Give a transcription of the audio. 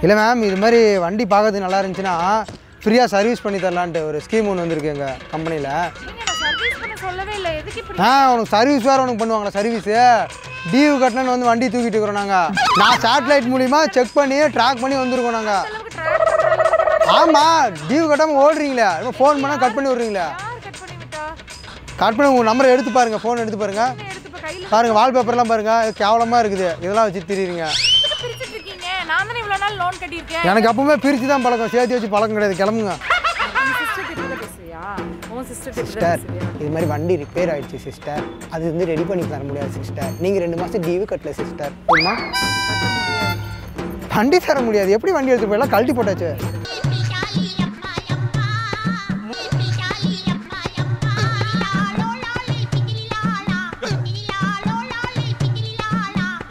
இல்லை மேம் இது மாதிரி வண்டி பார்க்கறதுக்கு நல்லா இருந்துச்சுன்னா ஃப்ரீயாக சர்வீஸ் பண்ணி தரலான்ட்டு ஒரு ஸ்கீம் ஒன்று வந்திருக்கு எங்கள் கம்பெனியில் நீங்க நான் சர்வீஸ் பண்ண சொல்லவே இல்லை எதுக்கு இப்படி ஆ உனக்கு சர்வீஸ் வேறு உனக்கு பண்ணுவாங்களா சர்வீஸு டியூ கட்டணும்னு வந்து வண்டி தூக்கிட்டு இருக்கிறோம் நாங்கள் நான் சேட்டலைட் மூலிமா செக் பண்ணி ட்ராக் பண்ணி வந்திருக்கோம் நாங்கள் அளவுக்கு ட்ராக் பண்ற அளவுக்கு ஆமாம் டியூ கட்டாமல் ஓடுறீங்களே ஃபோன் பண்ணால் கட் பண்ணி விட்றீங்களே யார் கட் பண்ணி விட்டா கட் பண்ணி உங்கள் நம்பரை எடுத்து பாருங்கள் ஃபோன் எடுத்து பாருங்கள் என்ன எடுத்து இப்ப கையில பாருங்கள் வால்பேப்பர்லாம் பாருங்கள் கேவலமாக இருக்குது இதெல்லாம் வச்சு திரியுறீங்க எதுக்கு பிரிச்சுட்டு இருக்கீங்க நான் தானே இவ்வளவு நாள் லோன் கட்டியிருக்கேன் எனக்கு அப்பவுமே பிரித்து தான் பழக்கம் சேர்த்து வச்சு பழக்கம் கிடையாது கிளம்புங்க உன் சிஸ்டர் கிட்ட தான் பேசுறியா உன் சிஸ்டர் கிட்ட தான் சிஸ்டர் பேசுறியா இது மாதிரி வண்டி ரிப்பேர் ஆயிடுச்சு சிஸ்டர் அது வந்து ரெடி பண்ணி தர முடியாது சிஸ்டர் நீங்கள் ரெண்டு மாதம் டிவி கட்டல சிஸ்டர் போதுமா வண்டி தர முடியாது எப்படி வண்டி எடுத்து போயெல்லாம் கழட்டி போட்டாச்சு